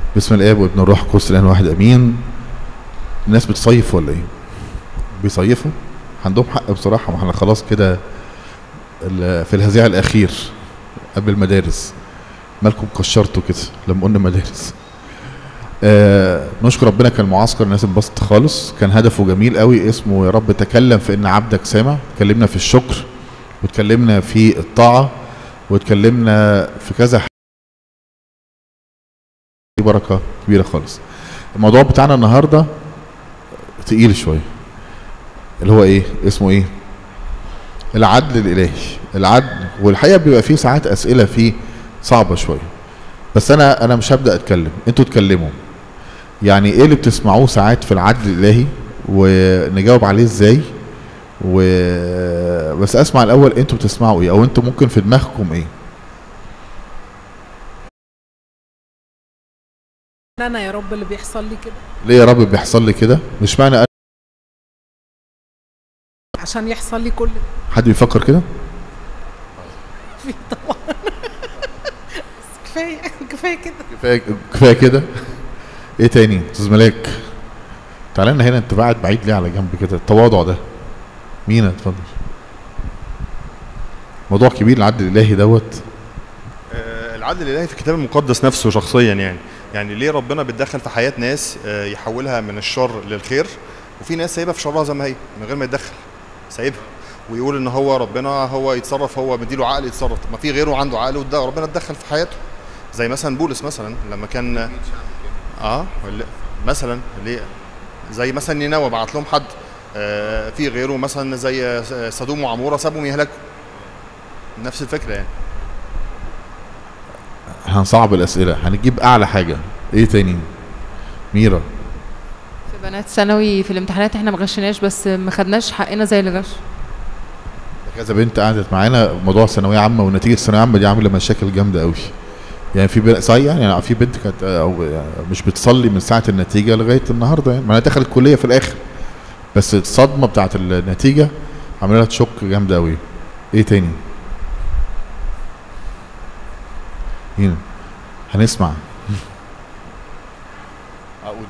بسم الاب وابن الروح القدس الان واحد امين الناس بتصيف ولا ايه بيصيفوا عندهم حق بصراحه ما احنا خلاص كده ال- في الهزيع الاخير قبل المدارس مالكم كشرتوا كده لما قلنا مدارس آه نشكر ربنا كان معسكر الناس انبسطت خالص كان هدفه جميل قوي اسمه يا رب تكلم في ان عبدك سامع اتكلمنا في الشكر واتكلمنا في الطاعه واتكلمنا في كذا حاجة. دي بركه كبيره خالص الموضوع بتاعنا النهارده تقيل شويه اللي هو ايه اسمه ايه العدل الالهي العدل والحقيقه بيبقى فيه ساعات اسئله فيه صعبه شويه بس انا انا مش هبدا اتكلم انتوا اتكلموا يعني ايه اللي بتسمعوه ساعات في العدل الالهي ونجاوب عليه ازاي و بس اسمع الاول انتوا بتسمعوا ايه او انتوا ممكن في دماغكم ايه انا يا رب اللي بيحصل لي كده ليه يا رب بيحصل لي كده مش معنى أنا عشان يحصل لي كل ده. حد بيفكر كده في طبعا بس كفايه كفايه كده كفايه كفايه كده ايه تاني استاذ ملاك تعالى لنا هنا انت قاعد بعيد ليه على جنب كده التواضع ده مين اتفضل موضوع كبير العدل الالهي دوت آه، العدل الالهي في الكتاب المقدس نفسه شخصيا يعني يعني ليه ربنا بيتدخل في حياه ناس آه، يحولها من الشر للخير وفي ناس سايبها في شرها زي ما هي من غير ما يتدخل سايبها ويقول ان هو ربنا هو يتصرف هو مديله عقل يتصرف طب ما في غيره عنده عقل وده ربنا اتدخل في حياته زي مثلا بولس مثلا لما كان اه ولا- مثلا ليه زي مثلا نينوى بعت لهم حد آه، في غيره مثلا زي آه، سدوم وعموره سابهم يهلكوا نفس الفكره يعني هنصعب الاسئله هنجيب اعلى حاجه ايه تاني ميرا في بنات ثانوي في الامتحانات احنا ما غشناش بس ما خدناش حقنا زي اللي غش كذا بنت قعدت معانا موضوع ثانويه عامه ونتيجه الثانويه عامه دي عامله مشاكل جامده قوي يعني في بنت صحيح يعني في بنت كانت آه، أو يعني مش بتصلي من ساعه النتيجه لغايه النهارده يعني ما انا دخلت الكليه في الاخر بس الصدمه بتاعت النتيجه عامله لها تشك جامده قوي ايه تاني هنا هنسمع اقول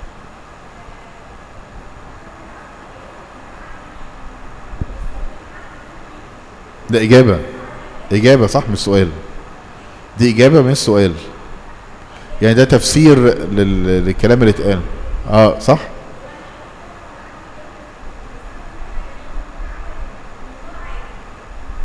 ده اجابه اجابه صح مش سؤال دي اجابه مش سؤال يعني ده تفسير لل... للكلام اللي اتقال اه صح